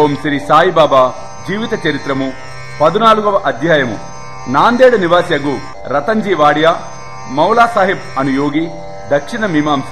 ఓం శ్రీ సాయిబాబా జీవిత చరిత్రము పదునాలుగవ అధ్యాయము నాందేడ్ నివాసియగు రతన్జీ వాడియా మౌలా సాహెబ్ అను యోగి దక్షిణ మీమాంస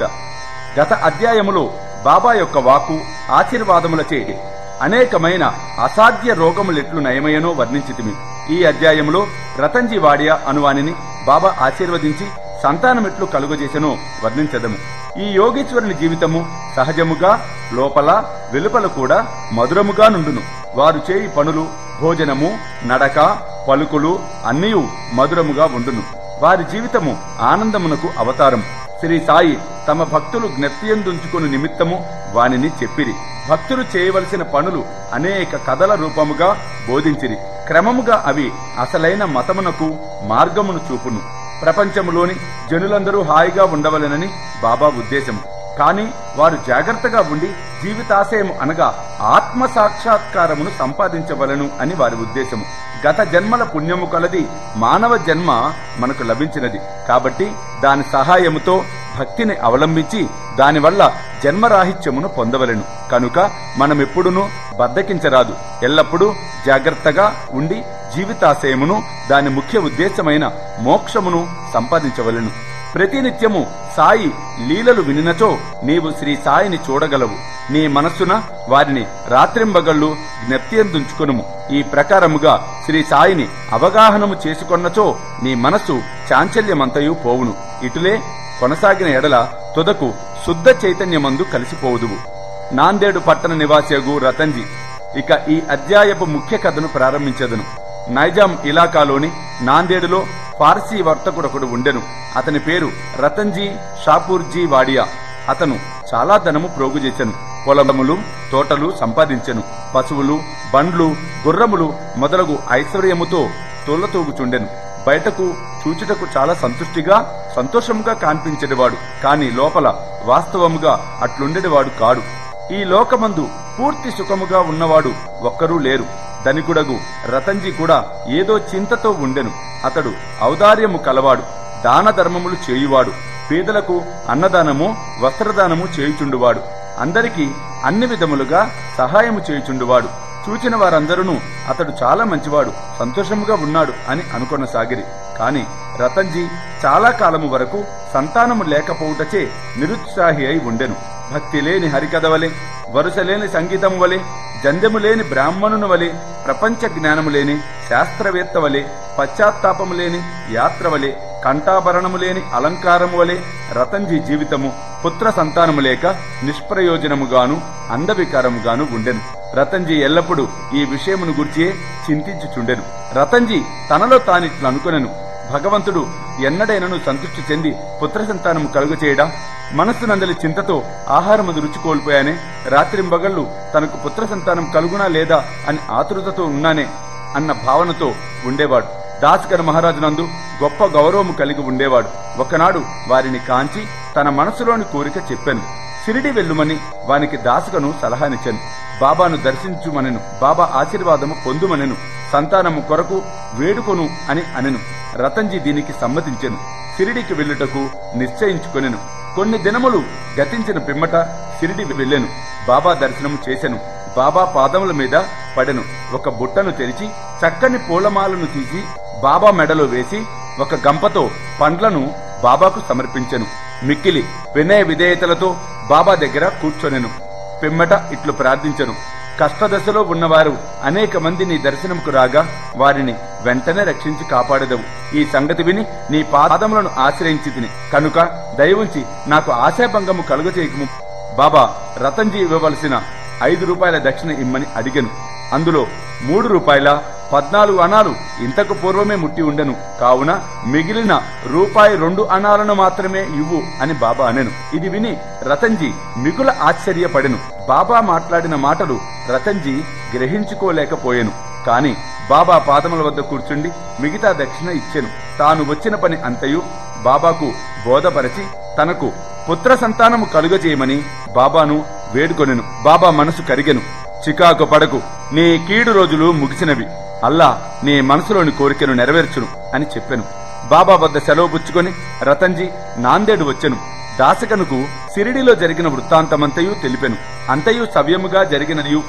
గత అధ్యాయములో బాబా యొక్క వాకు ఆశీర్వాదములచే అనేకమైన అసాధ్య రోగములెట్లు నయమయ్యనో వర్ణించితిమి ఈ అధ్యాయములో రతన్జీ వాడియా అనువానిని బాబా ఆశీర్వదించి సంతానమెట్లు కలుగజేసెనో వర్ణించదము ఈ యోగేశ్వరుని జీవితము సహజముగా లోపల వెలుపల కూడా మధురముగా నుండును వారు చేయి పనులు భోజనము నడక పలుకులు అన్నీ మధురముగా ఉండును వారి జీవితము ఆనందమునకు అవతారం శ్రీ సాయి తమ భక్తులు జ్ఞప్తియందుంచుకుని నిమిత్తము వానిని చెప్పిరి భక్తులు చేయవలసిన పనులు అనేక కథల రూపముగా బోధించిరి క్రమముగా అవి అసలైన మతమునకు మార్గమును చూపును ప్రపంచములోని జనులందరూ హాయిగా ఉండవలెనని బాబా ఉద్దేశము కాని వారు జాగ్రత్తగా ఉండి జీవితాశయము అనగా ఆత్మ సాక్షాత్కారమును సంపాదించవలను అని వారి ఉద్దేశము గత జన్మల పుణ్యము కలది మానవ జన్మ మనకు లభించినది కాబట్టి దాని సహాయముతో భక్తిని అవలంబించి దానివల్ల జన్మరాహిత్యమును పొందవలెను కనుక మనమెప్పుడునూ బద్దకించరాదు ఎల్లప్పుడూ జాగ్రత్తగా ఉండి జీవితాశయమును దాని ముఖ్య ఉద్దేశమైన మోక్షమును సంపాదించవలెను ప్రతినిత్యము సాయి లీలలు వినినచో నీవు శ్రీ సాయిని చూడగలవు నీ మనస్సున వారిని రాత్రింబగళ్ళు జ్ఞప్తియందుంచుకొనుము ఈ ప్రకారముగా శ్రీ సాయిని అవగాహనము చేసుకొన్నచో నీ మనస్సు చాంచల్యమంతయు పోవును ఇటులే కొనసాగిన ఎడల తుదకు శుద్ధ చైతన్యమందు కలిసిపోవుదువు నాందేడు పట్టణ నివాసియగు రతన్జీ ఇక ఈ అధ్యాయపు ముఖ్య కథను ప్రారంభించదును నైజాం ఇలాకాలోని నాందేడులో పార్సీ వర్తకుడొకడు ఉండెను అతని పేరు రతన్జీ షాపూర్జీ వాడియా అతను చాలా ధనము ప్రోగు చేసెను పొలములు తోటలు సంపాదించెను పశువులు బండ్లు గుర్రములు మొదలగు ఐశ్వర్యముతో తోళ్లతూగుచుండెను బయటకు చూచుటకు చాలా సంతుష్టిగా సంతోషముగా కాన్పించేవాడు కాని లోపల వాస్తవముగా అట్లుండేవాడు కాడు ఈ లోకమందు పూర్తి సుఖముగా ఉన్నవాడు ఒక్కరూ లేరు ధనికుడగు రతన్జీ కూడా ఏదో చింతతో ఉండెను అతడు ఔదార్యము కలవాడు దాన ధర్మములు చేయువాడు పేదలకు అన్నదానము వస్త్రదానము చేయుచుండువాడు అందరికీ అన్ని విధములుగా సహాయము చేయుచుండువాడు చూచిన వారందరూ అతడు చాలా మంచివాడు సంతోషముగా ఉన్నాడు అని అనుకొనసాగిరి కాని రతన్జీ చాలా కాలము వరకు సంతానము లేకపోవుటచే నిరుత్సాహి అయి ఉండెను భక్తి లేని హరికథ వలె వరుస లేని సంగీతం వలె జందెము లేని బ్రాహ్మణుని వలె ప్రపంచ జ్ఞానము లేని శాస్త్రవేత్త వలె పశ్చాత్తాపము లేని యాత్ర వలె కంఠాభరణము లేని అలంకారము వలె రతన్జీ జీవితము పుత్ర సంతానము లేక నిష్ప్రయోజనముగాను అందవికారముగాను ఉండెను రతన్జీ ఎల్లప్పుడూ ఈ విషయమును గుర్చియే చింతించుచుండెను రతన్జీ తనలో తానిట్లు అనుకొనెను భగవంతుడు ఎన్నడైనను సంతృష్టి చెంది పుత్ర సంతానము కలుగ చేయడా మనస్సునందలి చింతతో ఆహారమును రుచి కోల్పోయానే రాత్రింబగళ్ళు తనకు పుత్ర సంతానం కలుగునా లేదా అని ఆతురతతో ఉన్నానే అన్న భావనతో ఉండేవాడు దాస్కర్ మహారాజునందు గొప్ప గౌరవము కలిగి ఉండేవాడు ఒకనాడు వారిని కాంచి తన మనసులోని కోరిక చెప్పాను సిరిడి వెళ్ళుమని వానికి దాసుకను సలహానిచ్చాను బాబాను దర్శించుమనెను బాబా ఆశీర్వాదము పొందుమనెను సంతానము కొరకు వేడుకొను అని అనెను రతన్జీ దీనికి సమ్మతించెను సిరిడికి వెళ్ళుటకు నిశ్చయించుకొనెను కొన్ని దినములు గతించిన పిమ్మట సిరిడి వెళ్ళెను బాబా దర్శనము చేసెను బాబా పాదముల మీద పడెను ఒక బుట్టను తెరిచి చక్కని పూలమాలను తీసి బాబా మెడలో వేసి ఒక గంపతో పండ్లను బాబాకు సమర్పించెను మిక్కిలి వినయ విధేయతలతో బాబా దగ్గర కూర్చొనెను పిమ్మట ఇట్లు ప్రార్థించెను కష్టదశలో ఉన్నవారు అనేక మంది నీ దర్శనముకు రాగా వారిని వెంటనే రక్షించి కాపాడదవు ఈ సంగతి విని నీ పాదములను ఆశ్రయించి తిని కనుక దయవుంచి నాకు ఆశాభంగము కలుగచేయకము బాబా రతన్జీ ఇవ్వవలసిన ఐదు రూపాయల దక్షిణ ఇమ్మని అడిగెను అందులో మూడు రూపాయల పద్నాలుగు అణాలు ఇంతకు పూర్వమే ముట్టి ఉండెను కావున మిగిలిన రూపాయి రెండు అణాలను మాత్రమే ఇవ్వు అని బాబా అనెను ఇది విని రతన్జీ మిగుల ఆశ్చర్యపడెను బాబా మాట్లాడిన మాటలు రతన్జీ గ్రహించుకోలేకపోయెను కాని బాబా పాదముల వద్ద కూర్చుండి మిగతా దక్షిణ ఇచ్చెను తాను వచ్చిన పని అంతయు బాబాకు బోధపరచి తనకు పుత్ర సంతానము కలుగజేయమని బాబాను వేడుకొనెను బాబా మనసు కరిగెను చికాకు పడకు నీ కీడు రోజులు ముగిసినవి అల్లా నీ మనసులోని కోరికను నెరవేర్చును అని చెప్పెను బాబా వద్ద సెలవు పుచ్చుకొని రతన్జీ నాందేడు వచ్చెను దాసకనుకు సిరిడిలో జరిగిన వృత్తాంతమంతయు తెలిపెను అంతయు సవ్యముగా జరిగినదియు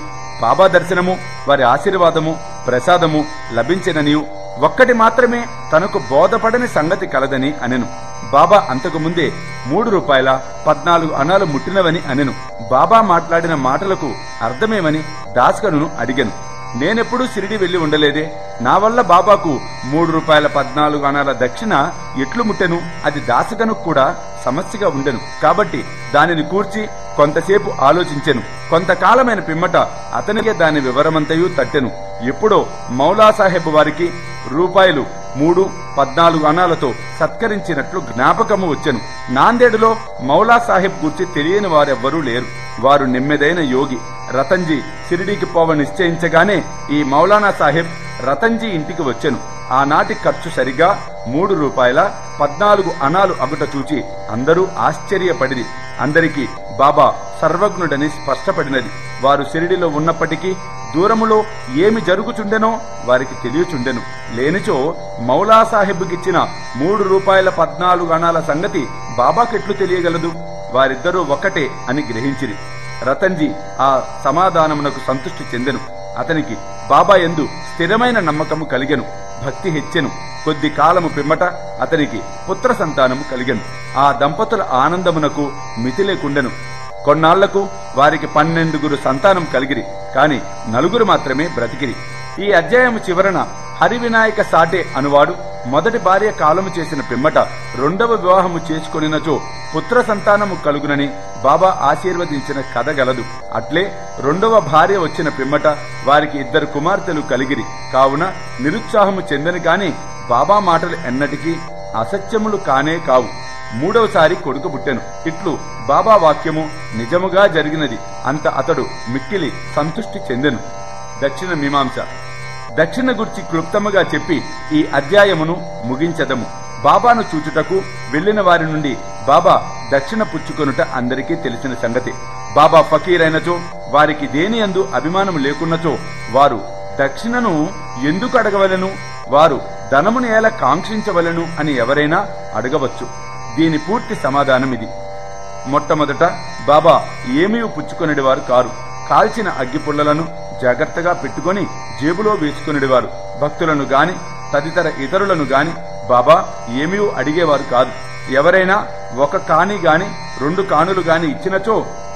బాబా దర్శనము వారి ఆశీర్వాదము ప్రసాదము లభించిననియు ఒక్కటి మాత్రమే తనకు బోధపడని సంగతి కలదని అనెను బాబా అంతకు ముందే మూడు రూపాయల పద్నాలుగు అణాలు ముట్టినవని అనెను బాబా మాట్లాడిన మాటలకు అర్థమేమని దాస్కనును అడిగెను నేనెప్పుడూ సిరిడి వెళ్లి ఉండలేదే నా వల్ల బాబాకు మూడు రూపాయల పద్నాలుగు అణాల దక్షిణ ఎట్లు ముట్టెను అది దాసగనుకు కూడా సమస్యగా ఉండెను కాబట్టి దానిని కూర్చి కొంతసేపు ఆలోచించెను కొంతకాలమైన పిమ్మట అతనికే దాని వివరమంతయు తట్టెను ఎప్పుడో మౌలా సాహెబ్ వారికి రూపాయలు మూడు పద్నాలుగు అణాలతో సత్కరించినట్లు జ్ఞాపకము వచ్చెను నాందేడులో మౌలా సాహెబ్ గురించి తెలియని వారెవ్వరూ లేరు వారు నెమ్మదైన యోగి రతన్జీ సిరిడీకి పోవ నిశ్చయించగానే ఈ మౌలానా సాహెబ్ రతన్జీ ఇంటికి వచ్చెను ఆనాటి ఖర్చు సరిగా మూడు రూపాయల పద్నాలుగు అణాలు అగుట చూచి అందరూ ఆశ్చర్యపడిరి అందరికీ బాబా సర్వజ్ఞుడని స్పష్టపడినది వారు సిరిడిలో ఉన్నప్పటికీ దూరములో ఏమి జరుగుచుండెనో వారికి తెలియచుండెను లేనిచో మౌలా సాహెబ్కిచ్చిన మూడు రూపాయల పద్నాలుగు అణాల సంగతి బాబాకెట్లు తెలియగలదు వారిద్దరూ ఒక్కటే అని గ్రహించిరి రతన్జీ ఆ సమాధానమునకు సంతృష్టి చెందెను అతనికి బాబా ఎందు స్థిరమైన నమ్మకము కలిగెను భక్తి హెచ్చెను కొద్ది కాలము పిమ్మట అతనికి పుత్ర సంతానము కలిగెను ఆ దంపతుల ఆనందమునకు మితి లేకుండెను కొన్నాళ్లకు వారికి పన్నెండుగురు సంతానం కలిగిరి కాని నలుగురు మాత్రమే బ్రతికిరి ఈ అధ్యాయము చివరన హరివినాయక సాటే అనువాడు మొదటి భార్య కాలము చేసిన పిమ్మట రెండవ వివాహము చేసుకొనినచో పుత్ర సంతానము కలుగునని బాబా ఆశీర్వదించిన కథ గలదు అట్లే రెండవ భార్య వచ్చిన పిమ్మట వారికి ఇద్దరు కుమార్తెలు కలిగిరి కావున నిరుత్సాహము చెందని గాని బాబా మాటలు ఎన్నటికీ అసత్యములు కానే కావు మూడవసారి కొడుకు పుట్టెను ఇట్లు బాబా వాక్యము నిజముగా జరిగినది అంత అతడు మిక్కిలి సంతృష్టి చెందెను దక్షిణ మీమాంస దక్షిణ గుర్చి క్లుప్తముగా చెప్పి ఈ అధ్యాయమును ముగించదము బాబాను చూచుటకు వెళ్లిన వారి నుండి బాబా దక్షిణ పుచ్చుకొనుట అందరికీ తెలిసిన సంగతి బాబా ఫకీరైనచో వారికి దేని అందు అభిమానం లేకున్నచో వారు దక్షిణను ఎందుకు అడగవలను వారు ధనమును ఎలా కాంక్షించవలను అని ఎవరైనా అడగవచ్చు దీని పూర్తి సమాధానం ఇది మొట్టమొదట బాబా ఏమీ పుచ్చుకొనిడివారు కారు కాల్చిన అగ్గిపుల్లలను జాగ్రత్తగా పెట్టుకొని జేబులో వేసుకునేవారు భక్తులను గాని తదితర ఇతరులను గాని బాబా ఏమీ అడిగేవారు కాదు ఎవరైనా ఒక కాని గాని రెండు కానులు గాని ఇచ్చినచో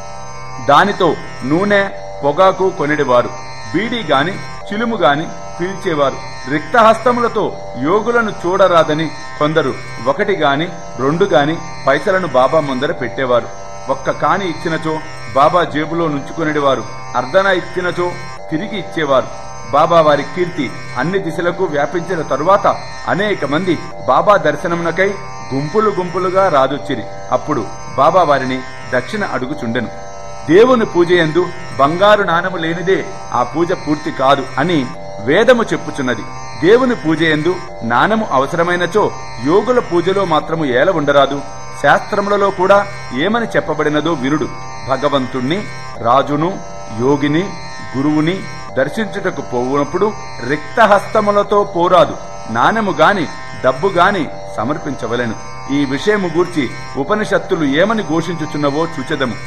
దానితో నూనె పొగాకు కొనిడివారు బీడీ గాని చిలుము గాని పీల్చేవారు రిక్తహస్తములతో యోగులను చూడరాదని కొందరు ఒకటి గాని రెండు గాని పైసలను బాబా ముందర పెట్టేవారు ఒక్క కాని ఇచ్చినచో బాబా జేబులో నుంచుకునేవారు అర్ధన ఇచ్చినచో తిరిగి ఇచ్చేవారు బాబా వారి కీర్తి అన్ని దిశలకు వ్యాపించిన తరువాత అనేక మంది బాబా దర్శనమునకై గుంపులు గుంపులుగా రాదొచ్చిరి అప్పుడు బాబా వారిని దక్షిణ అడుగుచుండెను దేవుని పూజయందు బంగారు నాణము లేనిదే ఆ పూజ పూర్తి కాదు అని వేదము చెప్పుచున్నది దేవుని పూజయందు నాణము అవసరమైనచో యోగుల పూజలో మాత్రము ఏల ఉండరాదు శాస్త్రములలో కూడా ఏమని చెప్పబడినదో వినుడు భగవంతుణ్ణి రాజును యోగిని గురువుని దర్శించుటకు పోవునప్పుడు రిక్తహస్తములతో పోరాదు నాణెము గాని డబ్బు గాని సమర్పించవలెను ఈ విషయము గూర్చి ఉపనిషత్తులు ఏమని ఘోషించుచున్నవో చూచెదము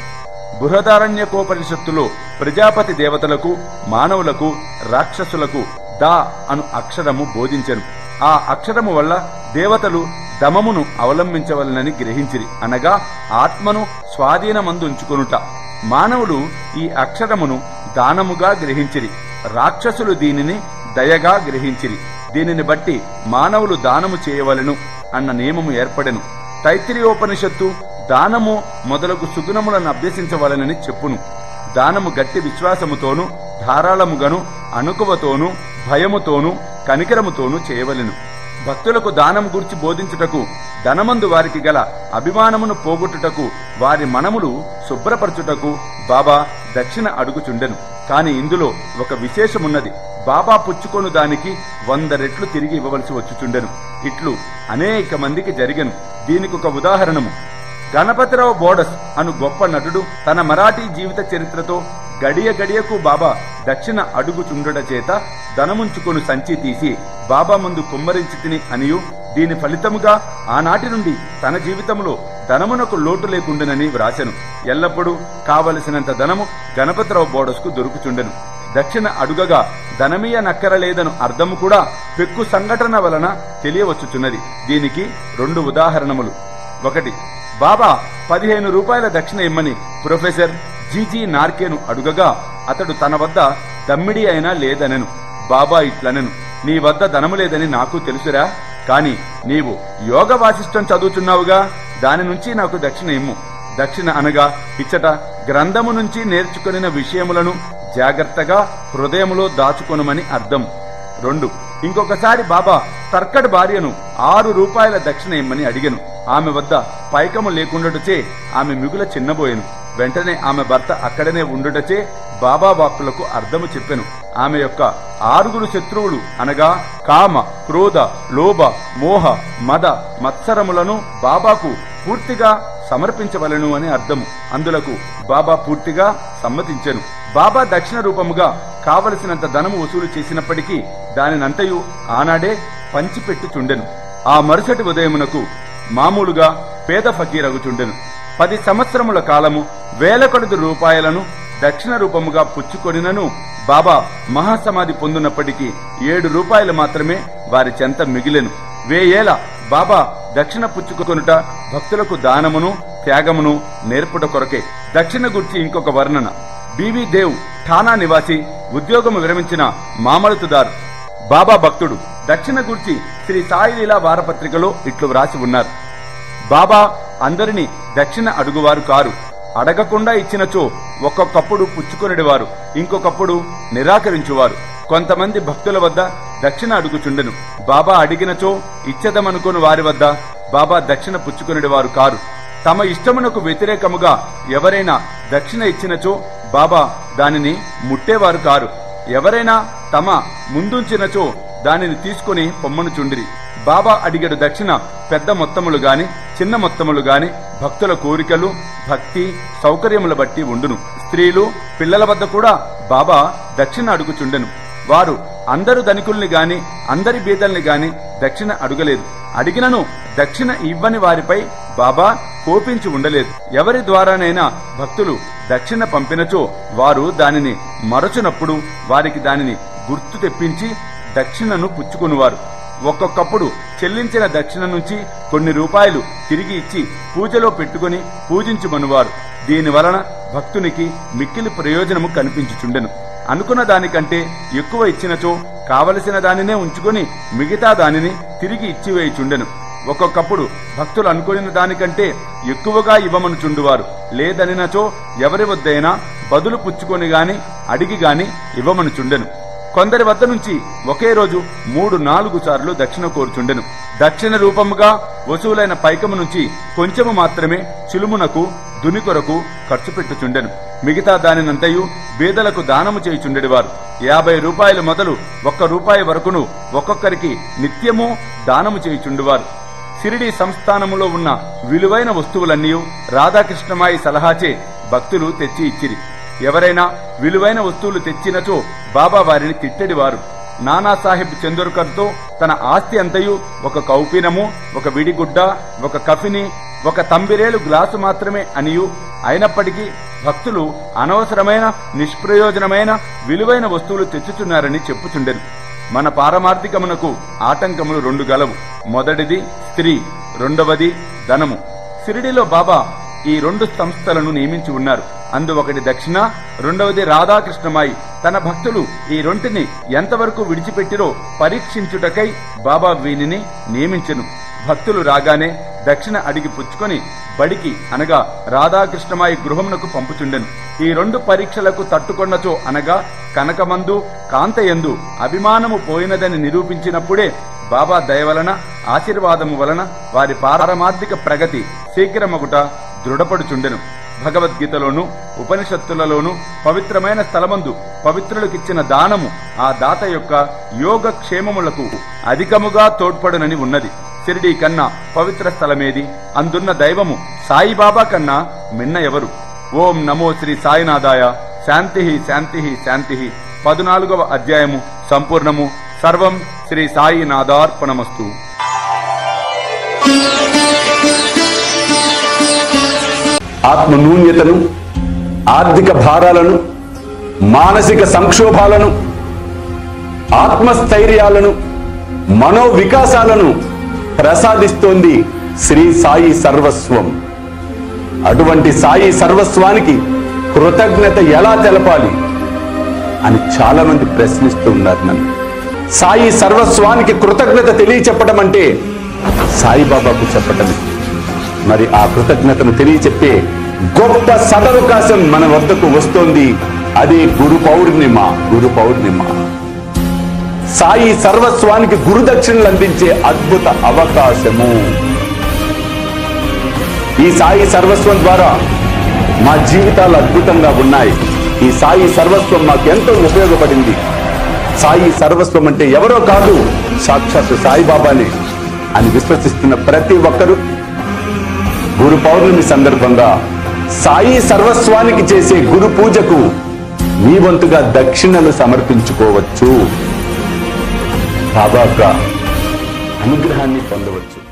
బృహదారణ్యకోపనిషత్తులో ప్రజాపతి దేవతలకు మానవులకు రాక్షసులకు దా అను అక్షరము బోధించెను ఆ అక్షరము వల్ల దేవతలు దమమును అవలంబించవలనని గ్రహించిరి అనగా ఆత్మను స్వాధీనమందుంచుకొనుట మానవులు ఈ అక్షరమును దానముగా గ్రహించిరి రాక్షసులు దీనిని దయగా గ్రహించిరి దీనిని బట్టి మానవులు దానము చేయవలెను అన్న నియమము ఏర్పడెను తైత్తిరీయోపనిషత్తు దానము మొదలగు సుగుణములను అభ్యసించవలనని చెప్పును దానము గట్టి విశ్వాసముతోను ధారాళముగను అణుకువతోను భయముతోను కనికరముతోను చేయవలెను భక్తులకు దానం గురించి బోధించుటకు ధనమందు వారికి గల అభిమానమును పోగొట్టుటకు వారి మనములు శుభ్రపరచుటకు బాబా దక్షిణ అడుగుచుండెను కాని ఇందులో ఒక విశేషమున్నది బాబా పుచ్చుకొను దానికి వంద రెట్లు తిరిగి ఇవ్వవలసి వచ్చుచుండెను ఇట్లు అనేక మందికి జరిగెను దీనికి ఒక ఉదాహరణము గణపతిరావు బోడస్ అను గొప్ప నటుడు తన మరాఠీ జీవిత చరిత్రతో గడియ గడియకు బాబా దక్షిణ అడుగుచుండుట చేత ధనముంచుకొను సంచి తీసి బాబా ముందు కుమ్మరించి తిని అనియు దీని ఫలితముగా ఆనాటి నుండి తన జీవితంలో ధనమునకు లోటు లేకుండెనని వ్రాసెను ఎల్లప్పుడూ కావలసినంత ధనము గణపతిరావు బోడస్కు దొరుకుచుండెను దక్షిణ అడుగగా ధనమీయ నక్కరలేదను అర్థము కూడా పెక్కు సంఘటన వలన తెలియవచ్చుచున్నది దీనికి రెండు ఉదాహరణములు ఒకటి బాబా పదిహేను రూపాయల దక్షిణ ఇమ్మని ప్రొఫెసర్ జీజీ నార్కేను అడుగగా అతడు తన వద్ద దమ్మిడి అయినా లేదనెను బాబా ఇట్లనెను నీ వద్ద ధనము లేదని నాకు తెలుసురా కాని నీవు యోగ వాసిష్టం చదువుతున్నావుగా దాని నుంచి నాకు దక్షిణ ఇమ్ము దక్షిణ అనగా ఇచ్చట గ్రంథము నుంచి నేర్చుకొనిన విషయములను జాగ్రత్తగా హృదయములో దాచుకొనుమని అర్థం రెండు ఇంకొకసారి బాబా తర్కడ్ భార్యను ఆరు రూపాయల దక్షిణ ఇమ్మని అడిగెను ఆమె వద్ద పైకము లేకుండాటచే ఆమె మిగుల చిన్నబోయెను వెంటనే ఆమె భర్త అక్కడనే ఉండుటచే బాబా వాక్కులకు అర్థము చెప్పెను ఆమె యొక్క ఆరుగురు శత్రువులు అనగా కామ క్రోధ లోభ మోహ మద మత్సరములను బాబాకు పూర్తిగా సమర్పించవలను అని అర్థము అందులకు బాబా పూర్తిగా సమ్మతించెను బాబా దక్షిణ రూపముగా కావలసినంత ధనము వసూలు చేసినప్పటికీ దానినంతయు ఆనాడే పంచిపెట్టుచుండెను ఆ మరుసటి ఉదయమునకు మామూలుగా పేద ఫకీరగుచుండెను పది సంవత్సరముల కాలము వేల కొలది రూపాయలను దక్షిణ రూపముగా పుచ్చుకొనినను బాబా మహాసమాధి పొందునప్పటికీ ఏడు రూపాయలు మాత్రమే వారి చెంత మిగిలెను వేయేల బాబా దక్షిణ పుచ్చుకొనుట భక్తులకు దానమును త్యాగమును నేర్పుట కొరకే దక్షిణ గుర్చి ఇంకొక వర్ణన బివి దేవ్ ఠానా నివాసి ఉద్యోగము విరమించిన మామలుతుదారు బాబా భక్తుడు దక్షిణ గుర్చి శ్రీ సాయిలీలా వారపత్రికలో ఇట్లు వ్రాసి ఉన్నారు బాబా అందరినీ దక్షిణ అడుగువారు కారు అడగకుండా ఇచ్చినచో ఒక్కొక్కప్పుడు పుచ్చుకొనిడివారు ఇంకొకప్పుడు నిరాకరించువారు కొంతమంది భక్తుల వద్ద దక్షిణ అడుగుచుండెను బాబా అడిగినచో ఇచ్చేదమనుకుని వారి వద్ద బాబా దక్షిణ పుచ్చుకొనిడివారు కారు తమ ఇష్టమునకు వ్యతిరేకముగా ఎవరైనా దక్షిణ ఇచ్చినచో బాబా దానిని ముట్టేవారు కారు ఎవరైనా తమ ముందుంచినచో దానిని తీసుకుని పొమ్మనుచుండిరి బాబా అడిగడు దక్షిణ పెద్ద మొత్తములు గాని చిన్న మొత్తములు గాని భక్తుల కోరికలు భక్తి సౌకర్యముల బట్టి ఉండును స్త్రీలు పిల్లల వద్ద కూడా బాబా దక్షిణ అడుగుచుండెను వారు అందరు ధనికుల్ని గాని అందరి బీదల్ని గాని దక్షిణ అడుగలేదు అడిగినను దక్షిణ ఇవ్వని వారిపై బాబా కోపించి ఉండలేదు ఎవరి ద్వారానైనా భక్తులు దక్షిణ పంపినచో వారు దానిని మరచునప్పుడు వారికి దానిని గుర్తు తెప్పించి దక్షిణను పుచ్చుకునివారు ఒక్కొక్కప్పుడు చెల్లించిన దక్షిణ నుంచి కొన్ని రూపాయలు తిరిగి ఇచ్చి పూజలో పెట్టుకుని పూజించుమనువారు దీని వలన భక్తునికి మిక్కిలి ప్రయోజనము కనిపించుచుండెను అనుకున్న దానికంటే ఎక్కువ ఇచ్చినచో కావలసిన దానినే ఉంచుకొని మిగతా దానిని తిరిగి ఇచ్చివేయుచుండెను ఒక్కొక్కప్పుడు భక్తులు అనుకున్న దానికంటే ఎక్కువగా ఇవ్వమనుచుండువారు లేదనినచో ఎవరి వద్దైనా బదులు పుచ్చుకొని గాని అడిగి గాని ఇవ్వమనుచుండెను కొందరి వద్ద నుంచి ఒకే రోజు మూడు నాలుగు సార్లు దక్షిణ కోరుచుండెను దక్షిణ రూపముగా వసూలైన పైకము నుంచి కొంచెము మాత్రమే చిలుమునకు దుని కొరకు ఖర్చు పెట్టుచుండెను మిగతా దానినంతయు బీదలకు దానము చేయుచుండెడివారు యాభై రూపాయలు మొదలు ఒక్క రూపాయి వరకును ఒక్కొక్కరికి నిత్యము దానము చేయుచుండువారు సిరిడి సంస్థానములో ఉన్న విలువైన వస్తువులన్నీ రాధాకృష్ణమాయి సలహాచే భక్తులు తెచ్చి ఇచ్చిరి ఎవరైనా విలువైన వస్తువులు తెచ్చినచో బాబా వారిని తిట్టడివారు నానాసాహెబ్ చందోర్కర్తో తన ఆస్తి అంతయు ఒక కౌపీనము ఒక విడిగుడ్డ ఒక కఫిని ఒక తంబిరేలు గ్లాసు మాత్రమే అనియు అయినప్పటికీ భక్తులు అనవసరమైన నిష్ప్రయోజనమైన విలువైన వస్తువులు తెచ్చుచున్నారని చెప్పుచుండెను మన పారమార్థికమునకు ఆటంకములు రెండు గలవు మొదటిది స్త్రీ రెండవది ధనము సిరిడిలో బాబా ఈ రెండు సంస్థలను నియమించి ఉన్నారు అందు ఒకటి దక్షిణ రెండవది రాధాకృష్ణమాయి తన భక్తులు ఈ రెంటిని ఎంతవరకు విడిచిపెట్టిరో పరీక్షించుటకై బాబా వీనిని నియమించెను భక్తులు రాగానే దక్షిణ అడిగి పుచ్చుకొని బడికి అనగా రాధాకృష్ణమాయి గృహమునకు పంపుచుండెను ఈ రెండు పరీక్షలకు తట్టుకొన్నచో అనగా కనకమందు కాంతయందు అభిమానము పోయినదని నిరూపించినప్పుడే బాబా దయ వలన ఆశీర్వాదము వలన వారి పారమార్థిక ప్రగతి శీఘ్రమగుట దృఢపడుచుండెను భగవద్గీతలోను ఉపనిషత్తులలోను పవిత్రమైన స్థలమందు పవిత్రులకిచ్చిన దానము ఆ దాత యొక్క యోగ క్షేమములకు అధికముగా తోడ్పడునని ఉన్నది షిరిడీ కన్నా పవిత్ర స్థలమేది అందున్న దైవము సాయిబాబా కన్నా మిన్న ఎవరు ఓం నమో శ్రీ సాయినాథాయ శాంతి శాంతి శాంతి పదునాలుగవ అధ్యాయము సంపూర్ణము సర్వం శ్రీ సాయినాథార్పణమస్తు ఆత్మ నూన్యతను ఆర్థిక భారాలను మానసిక సంక్షోభాలను ఆత్మస్థైర్యాలను మనోవికాసాలను ప్రసాదిస్తోంది శ్రీ సాయి సర్వస్వం అటువంటి సాయి సర్వస్వానికి కృతజ్ఞత ఎలా తెలపాలి అని చాలా మంది ప్రశ్నిస్తూ ఉన్నారు నన్ను సాయి సర్వస్వానికి కృతజ్ఞత తెలియచెప్పడం అంటే సాయిబాబాకు చెప్పటమే మరి ఆ కృతజ్ఞతను తెలియచెప్పే గొప్ప సదవకాశం మన వద్దకు వస్తోంది అదే గురు పౌర్ణిమ గురు పౌర్ణిమ సాయి సర్వస్వానికి గురుదక్షిణలు అందించే అద్భుత అవకాశము ఈ సాయి సర్వస్వం ద్వారా మా జీవితాలు అద్భుతంగా ఉన్నాయి ఈ సాయి సర్వస్వం మాకు ఎంతో ఉపయోగపడింది సాయి సర్వస్వం అంటే ఎవరో కాదు సాక్షాత్తు సాయిబాబానే అని విశ్వసిస్తున్న ప్రతి ఒక్కరూ గురు పౌర్ణమి సందర్భంగా సాయి సర్వస్వానికి చేసే గురు పూజకు మీ వంతుగా దక్షిణలు సమర్పించుకోవచ్చు బాబా యొక్క అనుగ్రహాన్ని పొందవచ్చు